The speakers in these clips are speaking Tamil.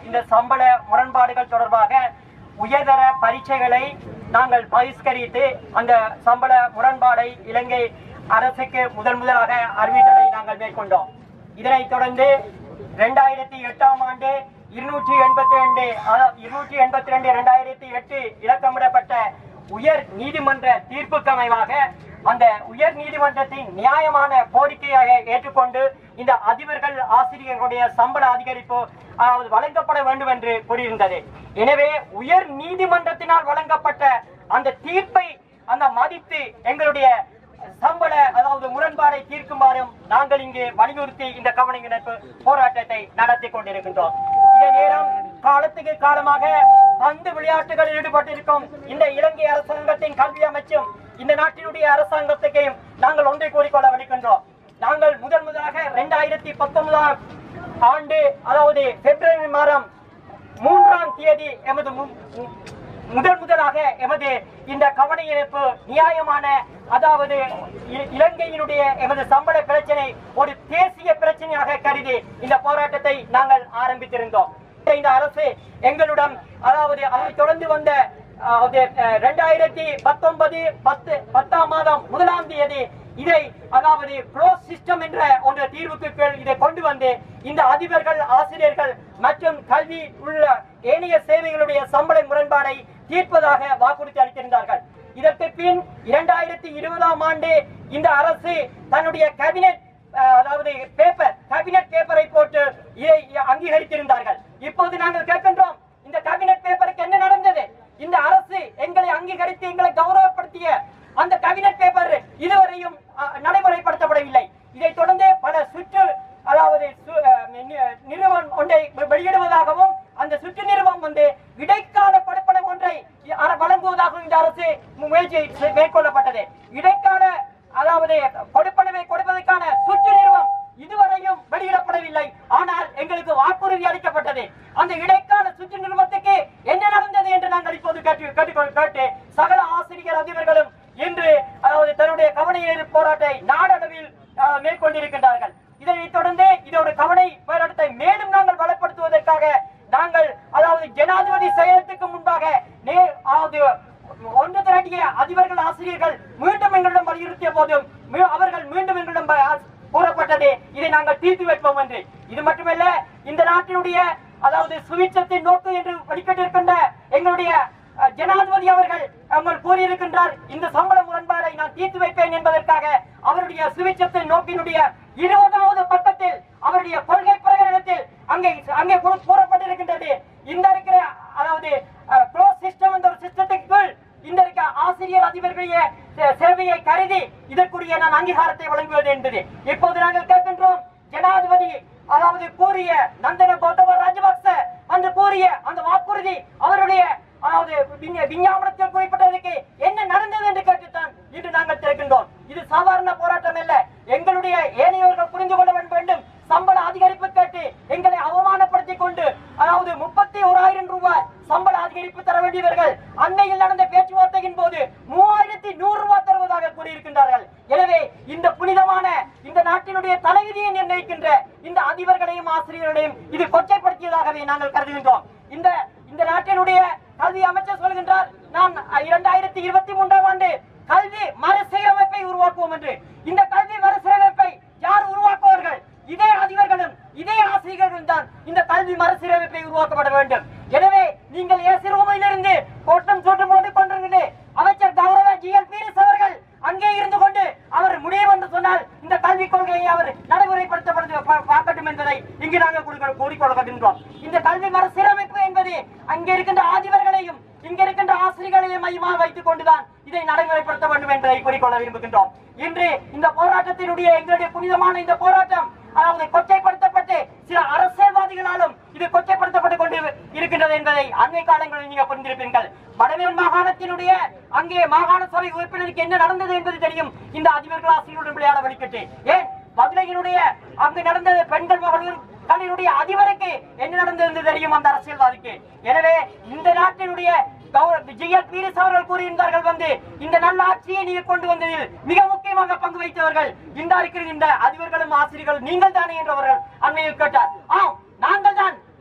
இந்த சம்பள முரண்பாடுகள் தொடர்பாக உயர்தர பரீட்சைகளை நாங்கள் பகிஷ்கரித்து அந்த சம்பள முரண்பாடை இலங்கை அரசுக்கு முதல் முதலாக அறிவித்தலை நாங்கள் மேற்கொண்டோம் இதனைத் தொடர்ந்து இரண்டாயிரத்தி எட்டாம் ஆண்டு இருநூற்றி எண்பத்தி ரெண்டு இருநூற்றி எண்பத்தி ரெண்டு இரண்டாயிரத்தி எட்டு இலக்கமிடப்பட்ட உயர் நீதிமன்ற தீர்ப்புக்கு அமைவாக அந்த உயர் நீதிமன்றத்தின் நியாயமான கோரிக்கையாக ஏற்றுக்கொண்டு இந்த அதிபர்கள் ஆசிரியர்களுடைய சம்பள அதிகரிப்பு அதாவது வழங்கப்பட வேண்டும் என்று கூறியிருந்தது எனவே உயர் நீதிமன்றத்தினால் வழங்கப்பட்ட அந்த தீர்ப்பை அந்த மதித்து எங்களுடைய சம்பள அதாவது முரண்பாடை தீர்க்குமாறும் நாங்கள் இங்கு வலியுறுத்தி இந்த கவனங்கிணப்பு போராட்டத்தை நடத்தி கொண்டிருக்கின்றோம் இதே நேரம் காலத்துக்கு காலமாக பந்து விளையாட்டுகளில் ஈடுபட்டிருக்கும் இந்த இலங்கை அரசாங்கத்தின் கல்வி அமைச்சும் இந்த நாட்டினுடைய அரசாங்கத்துக்கையும் நாங்கள் ஒன்றை கூறிக்கொள்ள வலிக்கின்றோம் நாங்கள் முதல் முதலாக இரண்டாயிரத்தி பத்தொன்பதாம் ஆண்டு அதாவது பிப்ரவரி மாதம் மூன்றாம் தேதி எமது மு- மு- முதல் முதலாக எமது இந்த கவன இழப்பு நியாயமான அதாவது இ- இலங்கையினுடைய எமது சம்பள பிரச்சனை ஒரு தேசிய பிரச்சனையாக கருதி இந்த போராட்டத்தை நாங்கள் ஆரம்பித்திருந்தோம் இந்த அரசு எங்களுடன் அதாவது அதை தொடர்ந்து வந்த அதாவது ரெண்டாயிரத்தி பத்தொன்பது பத்து பத்தாம் மாதம் முதலாம் தேதி இதை அதாவது க்ளோஸ் சிஸ்டம் என்ற ஒன்ற தீர்வுக்கு கீழ் இதை கொண்டு வந்து இந்த அதிபர்கள் ஆசிரியர்கள் மற்றும் கல்வி உள்ள ஏனைய சேவைகளுடைய சம்பள முரண்பாடை தீர்ப்பதாக வாக்குறுதி அளித்திருந்தார்கள் இதற்கு பின் இரண்டாயிரத்தி இருபதாம் ஆண்டு இந்த அரசு தன்னுடைய கேபினெட் அஹ், அதாவது பேப்பர் கேபினெட் பேப்பரை போட்டு இதை அங்கீகரித்திருந்தார்கள் இப்போது நாங்கள் கேட்கின்றோம் இந்த கேபினெட் பேப்பருக்கு என்ன நடந்தது இந்த அரசு எங்களை அங்கீகரித்து எங்களை கௌரவப்படுத்திய அந்த கேபினெட் பேப்பர் இதுவரையும் அஹ், நடைமுறைப்படுத்தப்படவில்லை இதைத் தொடர்ந்து பல சுற்று அதாவது சு- அஹ், நி- நிறுவனம் ஒன்றை வெளியிடுவதாகவும் அந்த சுற்று நிறுவனம் வந்து இடைக்கால படுப்பனம் ஒன்றை அர- வழங்குவதாகவும் இந்த அரசு முயற்சி செ- மேற்கொள்ளப்பட்டது இடைக்கால அதாவது கொடுப்பனவை கொடுப்பதற்கான சுற்று நிறுவனம் இதுவரையும் வெளியிடப்படவில்லை ஆனால் எங்களுக்கு வாக்குறுதி அளிக்கப்பட்டது அந்த இடைக்கால சுற்று நிறுவனத்துக்கு என்ன நடந்தது என்று நாங்கள் இப்போது கேட்டு கேட்டுக்கொள் கேட்டு சகல ஆசிரியர் அதிபர்களும் இன்று அதாவது தன்னுடைய கவன ஈர்ப்பு போராட்டத்தை நாடளவில் அஹ், மேற்கொண்டிருக்கின்றார்கள் இதனைத் தொடர்ந்து இதோட கவனை போராட்டத்தை மேலும் நாங்கள் பலப்படுத்துவதற்காக நாங்கள் அதாவது ஜனாதிபதி செயலத்துக்கு முன்பாக நே- அதாவது ஒன்று திரட்டிய அதிபர்கள் ஆசிரியர்கள் மீண்டும் எங்களிடம் வலியுறுத்திய போதும் மீ- அவர்கள் மீண்டும் எங்களிடம் ப- கூறப்பட்டது இதை நாங்கள் தீர்த்து வைப்போம் என்று இது மட்டுமல்ல இந்த நாட்டினுடைய அதாவது சுவிட்சத்தின் நோக்கு என்று வெளிக்கிட்டிருக்கின்ற எங்களுடைய அஹ், ஜனாதிபதி அவர்கள் அவர்கள் கூறியிருக்கின்றார் இந்த சம்பள முரண்பாடை நான் தீர்த்து வைப்பேன் என்பதற்காக அவருடைய சுவிட்சத்தின் நோக்கினுடைய இருபதாவது பக்கத்தில் அவருடைய கொள்கை பிரகடனத்தில் அங்கே அங்கே கூ- கூறப்பட்டிருக்கின்றது இந்த இருக்கிற அதாவது ப்ரோ சிஸ்டம் என்ற ஒரு சிஸ்டத்துக்கு கீழ் இந்த இருக்க ஆசிரியர் அதிபர்களுடைய சே- சேவையை கருதி இதற்குரிய நான் அங்கீகாரத்தை வழங்குவது என்பது இப்போது நாங்கள் கேட்கின்றோம் ஜனாதிபதி அதாவது கூறிய நந்தன கோத்தப ராஜபக்ச அந்த கூறிய அந்த வாக்குறுதி அவருடைய அதாவது விஞ்ஞ- விஞ்ஞாபனத்தில் குறிப்பிட்டதற்கு என்ன நடந்தது என்று கேட்டுத்தான் இன்று நாங்கள் திறக்கின்றோம் இது சாதாரண போராட்டம் அல்ல எங்களுடைய ஏனையவர்கள் புரிந்து கொள்ள வேண்டும் சம்பள அதிகரிப்பு கேட்டு எங்களை அவமானப்படுத்திக் கொண்டு அதாவது முப்பத்தி ஓராயிரம் ரூபாய் சம்பள அதிகரிப்பு தர வேண்டியவர்கள் அன்னையில் நடந்த பேச்சுவார்த்தையின் போது மூவாயிரத்தி நூறு ரூபாய் தருவதாக கூறியிருக்கின்றார்கள் எனவே இந்த புனிதமான இந்த நாட்டினுடைய தலைவிதியை நிர்ணயிக்கின்ற இந்த அதிபர்களையும் ஆசிரியர்களையும் இது கொச்சைப்படுத்தியதாகவே நாங்கள் கருதுகின்றோம் இந்த இந்த நாட்டினுடைய கல்வி அமைச்சர் சொல்கின்றார் நான் இரண்டாயிரத்தி இருபத்தி மூன்றாம் ஆண்டு கல்வி மறுசீரமைப்பை உருவாக்குவோம் என்று இந்த கல்வி மறுசீரமைப்பை யார் உருவாக்குவார்கள் இதே அதிபர்களும் இதே ஆசிரியர்களும் தான் இந்த கல்வி மறுசீரமைப்பை உருவாக்கப்பட வேண்டும் எனவே நீங்கள் ஏசி ரூமிலிருந்து கோட்டம் சூட்டு போட்டுக் கொண்டிருக்கிறது அமைச்சர் கௌரவ ஜி எல் பீரிஸ் அவர்கள் அங்கே இருந்து கொண்டு அவர் முடியும் என்று சொன்னால் இந்த கல்விக் கொள்கையை அவர் நடைமுறைப்படுத்தப்படுத்த பா- பார்க்கட்டும் என்பதை இங்கு நாங்கள் கூறிக்கொள்- கூறிக்கொள்கின்றோம் இந்த கல்வி மறுசீரமைப்பு என்பது அங்கே இருக்கின்ற ஆதிபர்களையும் இங்க இருக்கின்ற ஆசிரியர்களையும் மையமாக வைத்துக் கொண்டுதான் இதை நடைமுறைப்படுத்த வேண்டும் என்பதை கூறிக்கொள்ள விரும்புகின்றோம் இன்று இந்த போராட்டத்தினுடைய எங்களுடைய புனிதமான இந்த போராட்டம் அதாவது கொச்சைப்படுத்தப்பட்டு சில அரசியல்வாதிகளாலும் இது கொச்சைப்படுத்தப்பட்டுக் கொண்டு இருக்கின்றது என்பதை அண்மை காலங்களில் நீங்க புரிந்திருப்பீர்கள் வடமேல் மாகாணத்தினுடைய அங்கே மாகாண சபை உறுப்பினருக்கு என்ன நடந்தது என்பது தெரியும் இந்த அதிபர்கள் ஆசிரியருடன் விளையாட வெளிக்கிட்டு ஏன் மதுரையினுடைய அங்கு நடந்த பெண்கள் மகளிர் கல்வியினுடைய அதிபருக்கு என்ன நடந்தது என்று தெரியும் அந்த அரசியல்வாதிக்கு எனவே இந்த நாட்டினுடைய ஜிஎல் பீரிஸ் அவர்கள் கூறியிருந்தார்கள் வந்து இந்த நல்ல ஆட்சியை நீங்க கொண்டு வந்ததில் மிக முக்கியமாக பங்கு வைத்தவர்கள் இந்த இருக்கிற இந்த அதிபர்களும் ஆசிரியர்கள் நீங்கள் தானே என்றவர்கள் அண்மையில் கேட்டார் ஆம் நாங்கள் தான் இந்த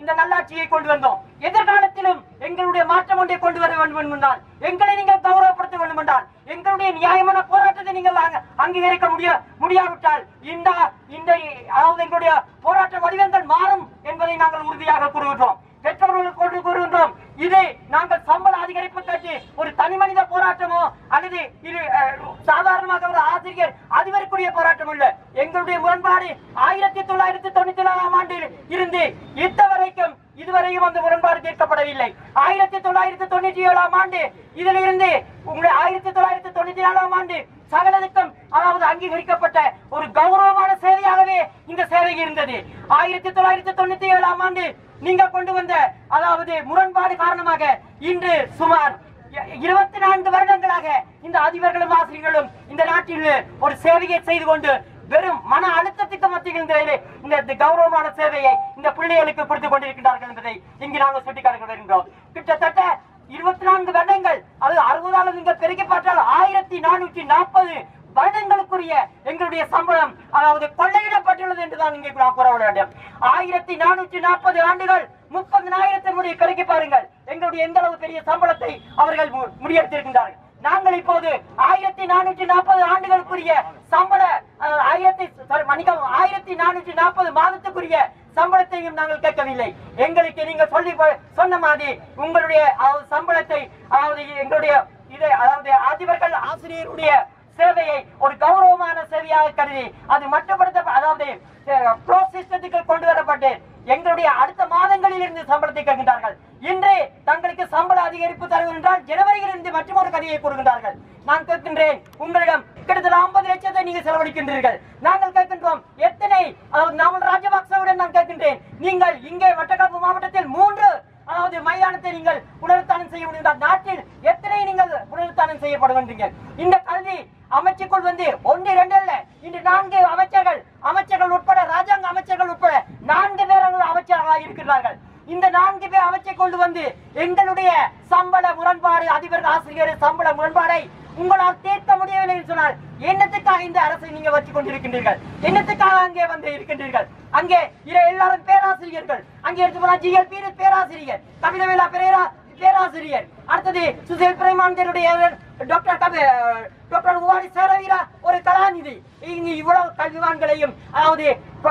இந்த நல்லாட்சியை கொண்டு வந்தோம் எதிர்காலத்திலும் எங்களுடைய மாற்றம் ஒன்றை கொண்டு வர வேண்டும் என்றால் எங்களை நீங்கள் கௌரவப்படுத்த வேண்டும் என்றால் எங்களுடைய நியாயமான போராட்டத்தை நீங்கள் அங்க- அங்கீகரிக்க முடிய முடியாவிட்டால் இந்த இந்த அதாவது எங்களுடைய போராட்ட வடிவங்கள் மாறும் என்பதை நாங்கள் உறுதியாக கூறுகின்றோம் பெற்றோர்களுக்கு கொண்டு கூறுகின்றோம் இது நாங்கள் சம்பள அதிகரிப்பு கட்சி ஒரு தனி மனித போராட்டமோ அல்லது இது அஹ், சாதாரணமாக ஒரு ஆசிரியர் அதிபருக்குரிய போராட்டம் அல்ல எங்களுடைய முரண்பாடு ஆயிரத்தி தொள்ளாயிரத்தி தொண்ணூத்தி ஏழாம் ஆண்டில் இருந்து இத்த வரைக்கும் இதுவரையும் அந்த முரண்பாடு தீர்க்கப்படவில்லை ஆயிரத்தி தொள்ளாயிரத்தி தொண்ணூற்றி ஏழாம் ஆண்டு இதில் இருந்து உங்களுடைய ஆயிரத்தி தொள்ளாயிரத்தி தொண்ணூத்தி ஏழாம் ஆண்டு சகலதுக்கும் அதாவது அங்கீகரிக்கப்பட்ட ஒரு கௌரவமான சேவையாகவே இந்த சேவை இருந்தது ஆயிரத்தி தொள்ளாயிரத்தி தொண்ணூத்தி ஏழாம் ஆண்டு நீங்க கொண்டு வந்த அதாவது முரண்பாடு காரணமாக இன்று சுமார் இருபத்தி நான்கு வருடங்களாக இந்த அதிபர்களும் ஆசிரியர்களும் இந்த நாட்டில் ஒரு சேவையை செய்து கொண்டு வெறும் மன அழுத்தத்துக்கு மத்தியில் இந்த இது- இந்த இந்த கௌரவமான சேவையை இந்த பிள்ளைகளுக்கு கொடுத்து கொண்டிருக்கிறார்கள் என்பதை இங்கு நாங்கள் சுட்டிக்காட்ட வருகின்றோம் கிட்டத்தட்ட இருபத்தி நான்கு வருடங்கள் அது அறுபதால நீங்கள் பெருக்கி பார்த்தால் ஆயிரத்தி நானூற்றி நாற்பது வருடங்களுக்குரிய எங்களுடைய சம்பளம் அதாவது கொள்ளையிடப்பட்டுள்ளது என்றுதான் இங்கே நான் கூற வேண்டும் ஆயிரத்தி நானூற்றி நாற்பது ஆண்டுகள் முப்பதினாயிரத்தினுடைய பெருக்கி பாருங்கள் எங்களுடைய எந்த அளவு பெரிய சம்பளத்தை அவர்கள் மு- முடியெடுத்திருக்கின்றார்கள் நாங்கள் இப்போது ஆயிரத்தி நானூற்றி நாற்பது ஆண்டுகளுக்குரிய சம்பள அஹ், ஆயிரத்தி sorry, மன்னிக்கவும் ஆயிரத்தி நானூற்றி நாற்பது மாதத்துக்குரிய சம்பளத்தையும் நாங்கள் கேட்கவில்லை எங்களுக்கு நீங்க சொல்லி போ- சொன்ன மாதிரி உங்களுடைய அதாவது சம்பளத்தை அதாவது எங்களுடைய இதை அதாவது அதிபர்கள் ஆசிரியருடைய சேவையை ஒரு கௌரவமான சேவையாக கருதி அது மட்டுப்படுத்த அதாவது ப்ரோ சிஸ்டத்துக்கு கொண்டு வரப்பட்டு எங்களுடைய அடுத்த மாதங்களில் இருந்து சம்பளத்தை கேட்கின்றார்கள் இன்று தங்களுக்கு சம்பள அதிகரிப்பு தருவது என்றால் ஜனவரியில் இருந்து மற்றொரு கதையை கூறுகின்றார்கள் நான் கேட்கின்றேன் உங்களிடம் கிட்டத்தட்ட ஐம்பது லட்சத்தை நீங்க செலவழிக்கின்றீர்கள் நாங்கள் கேட்கின்றோம் எத்தனை அதாவது நாமல் ராஜபக்சவுடன் நான் கேட்கின்றேன் நீங்கள் இங்கே மட்டக்களப்பு மாவட்டத்தில் மூன்று அதாவது மைதானத்தை நீங்கள் புனருத்தானம் செய்ய முடிந்தால் நாட்டில் எத்தனை நீங்கள் புனருத்தானம் செய்யப்படுகின்றீர்கள் இந்த கல்வி அமைச்சுக்குள் வந்து ஒன்று இரண்டு அல்ல இன்று நான்கு அமைச்சர்கள் அமைச்சர்கள் உட்பட ராஜாங்க அமைச்சர்கள் உட்பட நான்கு பேர்கள் அமைச்சர்களாக இருக்கிறார்கள் இந்த நான்கு பேர் அமைச்சை கொண்டு வந்து எங்களுடைய சம்பள முரண்பாடு அதிபர் ஆசிரியர் சம்பள முரண்பாடை உங்களால் தீர்க்க முடியவில்லை என்று சொன்னால் என்னத்துக்காக இந்த அரசை நீங்க வச்சு கொண்டிருக்கின்றீர்கள் என்னத்துக்காக அங்கே வந்து இருக்கின்றீர்கள் அங்கே இர எல்லாரும் பேராசிரியர்கள் அங்கே எடுத்து போனா ஜிஎல் பீரு பேராசிரியர் கபிலவேலா பெரேரா பேராசிரியர் அடுத்தது சுசில் பிரேமானந்தருடைய டாக்டர் கபி டாக்டர் உவாடி சேரவீரா ஒரு கலாநிதி இங்கு இவ்வளவு கல்விவான்களையும் அதாவது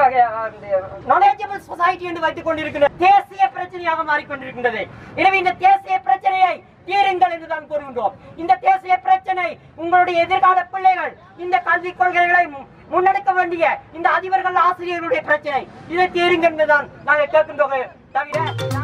நாலேஜபிள் சொசைட்டி என்று வைத்துக் கொண்டிருக்கின்ற தேசிய பிரச்சனையாக மாறிக்கொண்டிருக்கின்றது எனவே இந்த தேசிய பிரச்சனையை தீருங்கள் என்று தான் கூறுகின்றோம் இந்த தேசிய பிரச்சனை உங்களுடைய எதிர்கால பிள்ளைகள் இந்த கல்வி கொள்கைகளை மு- முன்னெடுக்க வேண்டிய இந்த அதிபர்கள் ஆசிரியர்களுடைய பிரச்சனை இதை தீருங்கள் என்றுதான் நாங்கள் கேட்கின்றோம் தவிர